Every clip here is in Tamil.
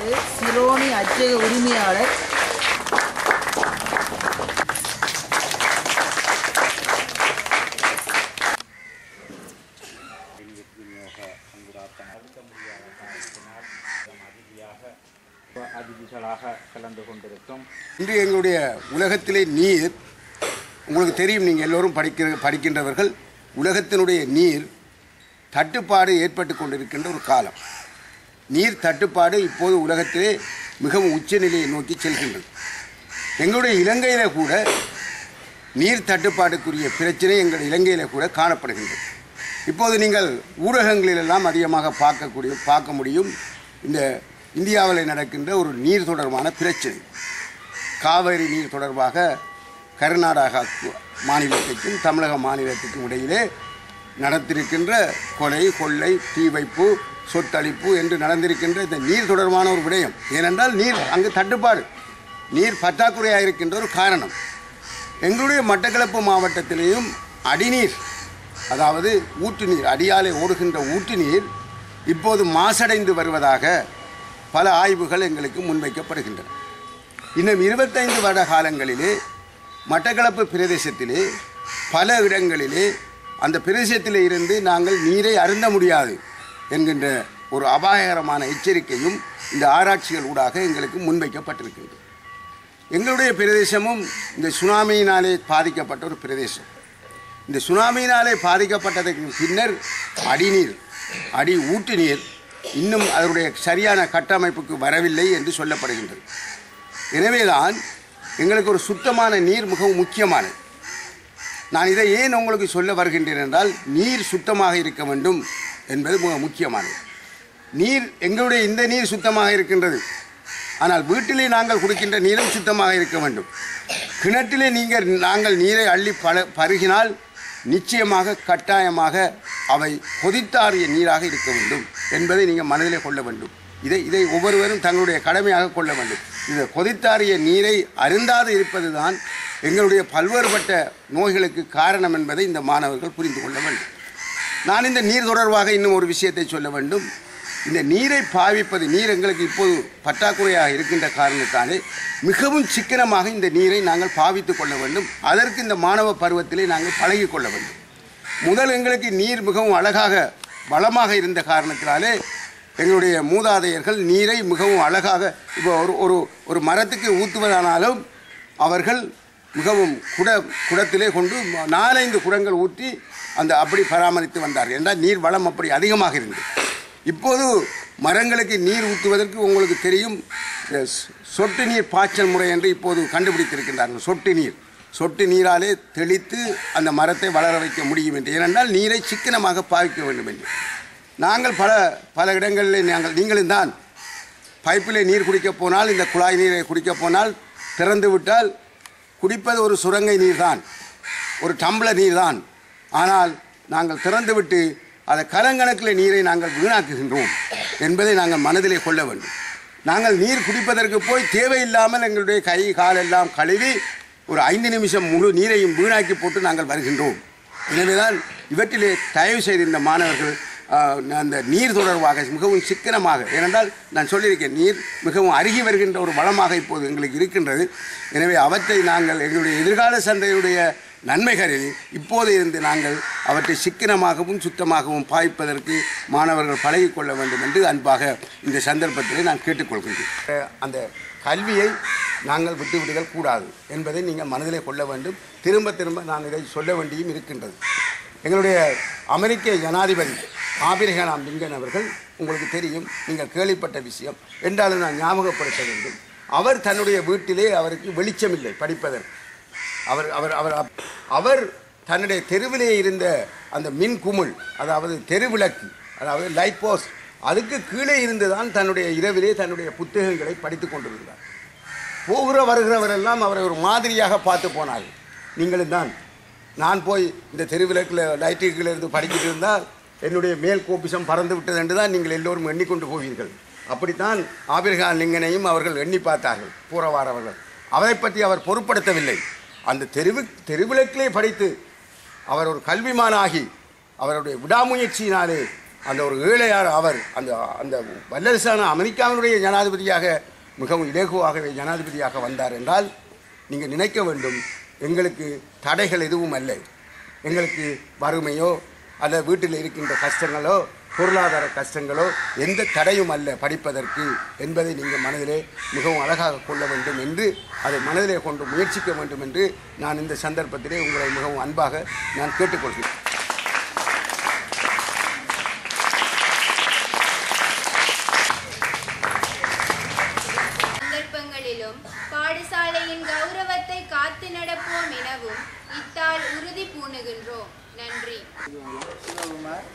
வருகின்றது சிரோனி அச்சக உரிமையாளர் அதிதிகளாக கலந்து கொண்டிருக்கும் இன்று எங்களுடைய உலகத்திலே நீர் உங்களுக்கு தெரியும் நீங்கள் எல்லோரும் படிக்கிற படிக்கின்றவர்கள் உலகத்தினுடைய நீர் தட்டுப்பாடு ஏற்பட்டு கொண்டிருக்கின்ற ஒரு காலம் நீர் தட்டுப்பாடு இப்போது உலகத்திலே மிகவும் உச்சநிலையை நோக்கி செல்கின்றது எங்களுடைய இலங்கையில் கூட நீர் தட்டுப்பாடுக்குரிய பிரச்சனை எங்கள் இலங்கையில் கூட காணப்படுகின்றது இப்போது நீங்கள் ஊடகங்களிலெல்லாம் அதிகமாக பார்க்கக்கூடிய பார்க்க முடியும் இந்த இந்தியாவில் நடக்கின்ற ஒரு நீர் தொடர்பான பிரச்சனை காவிரி நீர் தொடர்பாக கர்நாடகா மாநிலத்துக்கும் தமிழக மாநிலத்துக்கும் இடையிலே நடத்திருக்கின்ற கொலை கொள்ளை தீ வைப்பு சொத்தளிப்பு என்று நடந்திருக்கின்ற இந்த நீர் தொடர்பான ஒரு விடயம் ஏனென்றால் நீர் அங்கு தட்டுப்பாடு நீர் பற்றாக்குறையாக இருக்கின்ற ஒரு காரணம் எங்களுடைய மட்டக்களப்பு மாவட்டத்திலேயும் அடிநீர் அதாவது ஊற்று நீர் அடியாலே ஓடுகின்ற ஊற்று நீர் இப்போது மாசடைந்து வருவதாக பல ஆய்வுகள் எங்களுக்கு முன்வைக்கப்படுகின்றன இன்னும் இருபத்தைந்து வருட காலங்களிலே மட்டக்களப்பு பிரதேசத்திலே பல இடங்களிலே அந்த பிரதேசத்திலே இருந்து நாங்கள் நீரை அருந்த முடியாது என்கின்ற ஒரு அபாயகரமான எச்சரிக்கையும் இந்த ஆராய்ச்சிகள் ஊடாக எங்களுக்கு முன்வைக்கப்பட்டிருக்கின்றது எங்களுடைய பிரதேசமும் இந்த சுனாமியினாலே பாதிக்கப்பட்ட ஒரு பிரதேசம் இந்த சுனாமியினாலே பாதிக்கப்பட்டதற்கு பின்னர் அடிநீர் அடி ஊட்டு நீர் இன்னும் அதனுடைய சரியான கட்டமைப்புக்கு வரவில்லை என்று சொல்லப்படுகின்றது எனவேதான் எங்களுக்கு ஒரு சுத்தமான நீர் மிகவும் முக்கியமானது நான் இதை ஏன் உங்களுக்கு சொல்ல வருகின்றேன் என்றால் நீர் சுத்தமாக இருக்க வேண்டும் என்பது மிக முக்கியமானது நீர் எங்களுடைய இந்த நீர் சுத்தமாக இருக்கின்றது ஆனால் வீட்டிலே நாங்கள் குடிக்கின்ற நீரும் சுத்தமாக இருக்க வேண்டும் கிணற்றிலே நீங்கள் நாங்கள் நீரை அள்ளி பல பருகினால் நிச்சயமாக கட்டாயமாக அவை கொதித்தாறிய நீராக இருக்க வேண்டும் என்பதை நீங்கள் மனதிலே கொள்ள வேண்டும் இதை இதை ஒவ்வொருவரும் தங்களுடைய கடமையாக கொள்ள வேண்டும் இந்த கொதித்தாறிய நீரை அருந்தாது இருப்பதுதான் எங்களுடைய பல்வேறுபட்ட நோய்களுக்கு காரணம் என்பதை இந்த மாணவர்கள் புரிந்து கொள்ள வேண்டும் நான் இந்த நீர் தொடர்பாக இன்னும் ஒரு விஷயத்தை சொல்ல வேண்டும் இந்த நீரை பாவிப்பது நீர் எங்களுக்கு இப்போது பற்றாக்குறையாக இருக்கின்ற காரணத்தாலே மிகவும் சிக்கனமாக இந்த நீரை நாங்கள் பாவித்துக் கொள்ள வேண்டும் அதற்கு இந்த மாணவ பருவத்திலே நாங்கள் பழகிக் கொள்ள வேண்டும் முதல் எங்களுக்கு நீர் மிகவும் அழகாக வளமாக இருந்த காரணத்தினாலே எங்களுடைய மூதாதையர்கள் நீரை மிகவும் அழகாக இப்போ ஒரு ஒரு ஒரு மரத்துக்கு ஊற்றுவதானாலும் அவர்கள் மிகவும் குட குடத்திலே கொண்டு நாலைந்து குடங்கள் ஊற்றி அந்த அப்படி பராமரித்து வந்தார்கள் என்றால் நீர் வளம் அப்படி அதிகமாக இருந்தது இப்போது மரங்களுக்கு நீர் ஊற்றுவதற்கு உங்களுக்கு தெரியும் இந்த சொ- சொட்டு நீர் பாய்ச்சல் முறை என்று இப்போது கண்டுபிடித்திருக்கின்றார்கள் சொட்டு நீர் சொட்டு நீராலே தெளித்து அந்த மரத்தை வளர வைக்க முடியும் என்று ஏனென்றால் நீரை சிக்கனமாக பாவிக்க வேண்டும் என்று நாங்கள் பல பல இடங்களில் நாங்கள் நீங்களும் தான் பைப்பிலே நீர் குடிக்கப் போனால் இந்த குழாய் நீரை குடிக்கப் போனால் திறந்து விட்டால் குடிப்பது ஒரு சுரங்கை நீர்தான் ஒரு டம்ளர் நீர்தான் ஆனால் நாங்கள் திறந்துவிட்டு அதை கலங்கணக்கில் நீரை நாங்கள் வீணாக்குகின்றோம் என்பதை நாங்கள் மனதிலே கொள்ள வேண்டும் நாங்கள் நீர் குடிப்பதற்கு போய் தேவையில்லாமல் எங்களுடைய கை கால் எல்லாம் கழுவி ஒரு ஐந்து நிமிஷம் முழு நீரையும் வீணாக்கி போட்டு நாங்கள் வருகின்றோம் எனவேதான் இவற்றிலே தயவு செய்து இந்த மாணவர்கள் ஆஹ், அந்த நீர் தொடர்பாக மிகவும் சிக்கனமாக ஏனென்றால் நான் சொல்லியிருக்கேன் நீர் மிகவும் அருகி வருகின்ற ஒரு வளமாக இப்போது எங்களுக்கு இருக்கின்றது எனவே அவற்றை நாங்கள் எங்களுடைய எதிர்கால சந்தையுடைய நன்மைகளில் இப்போது இருந்து நாங்கள் அவற்றை சிக்கனமாகவும் சுத்தமாகவும் பாய்ப்பதற்கு மாணவர்கள் பழகிக்கொள்ள வேண்டும் என்று அன்பாக இந்த சந்தர்ப்பத்திலே நான் கேட்டுக்கொள்கின்றேன் அஹ், அந்த கல்வியை நாங்கள் விட்டுவிடுதல் கூடாது என்பதை நீங்கள் மனதிலே கொள்ள வேண்டும் திரும்ப திரும்ப நான் இதை சொல்ல வேண்டியும் இருக்கின்றது எங்களுடைய அமெரிக்க ஜனாதிபதி ஆபிரகாம் லிங்கன் அவர்கள் உங்களுக்கு தெரியும் நீங்கள் கேள்விப்பட்ட விஷயம் என்றாலும் நான் ஞாபகப்படுத்த வேண்டும் அவர் தன்னுடைய வீட்டிலே அவருக்கு வெளிச்சமில்லை படிப்பதற்கு அவர் அவர் அவர் அவர் தன்னுடைய தெருவிலே இருந்த அந்த மின் குமிழ் அதாவது தெருவிளக்கு அதாவது லைட் போஸ்ட் அதுக்கு கீழே இருந்து தான் தன்னுடைய இரவிலே தன்னுடைய புத்தகங்களை படித்து கொண்டிருந்தார் போகிற வருகிறவரெல்லாம் அவரை ஒரு மாதிரியாக பார்த்து போனார்கள் நீங்களும் தான் நான் போய் இந்த தெருவிளக்கில் லைட்டுகளில் இருந்து படிக்கிட்டு இருந்தால் என்னுடைய மேல் கோபிசம் பறந்து விட்டது என்று தான் நீங்கள் எல்லோரும் எண்ணிக்கொண்டு போவீர்கள் அப்படித்தான் ஆபிரகாம் லிங்கனையும் அவர்கள் எண்ணி பார்த்தார்கள் பூரவாரவர்கள் அவரை பற்றி அவர் பொருட்படுத்தவில்லை அந்த தெருவு தெருவிளக்கிலே படித்து அவர் ஒரு கல்விமானாகி அவருடைய விடாமுயற்சியினாலே அந்த ஒரு ஏழையார் அவர் அந்த அந்த வல்லரசான அமெரிக்காவினுடைய ஜனாதிபதியாக மிகவும் இலகுவாகவே ஜனாதிபதியாக வந்தார் என்றால் நீங்கள் நினைக்க வேண்டும் எங்களுக்கு தடைகள் எதுவும் அல்ல எங்களுக்கு வறுமையோ அல்ல வீட்டில் இருக்கின்ற கஷ்டங்களோ பொருளாதார கஷ்டங்களோ எந்த தடையும் அல்ல படிப்பதற்கு என்பதை நீங்கள் மனதிலே மிகவும் அழகாக கொள்ள வேண்டும் என்று அதை மனதிலே கொண்டு முயற்சிக்க வேண்டும் என்று நான் இந்த சந்தர்ப்பத்திலே உங்களை மிகவும் அன்பாக நான் கேட்டுக்கொள்கிறேன் சந்தர்ப்பங்களிலும் பாடசாலையின் கௌரவத்தை காத்து நடப்போம் எனவும் இத்தால் உறுதி பூணுகின்றோம் நன்றி சிவகுமார்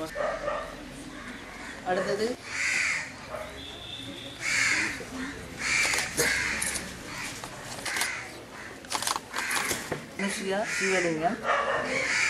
அடுத்தது அனுஷியா சிவலிங்கம்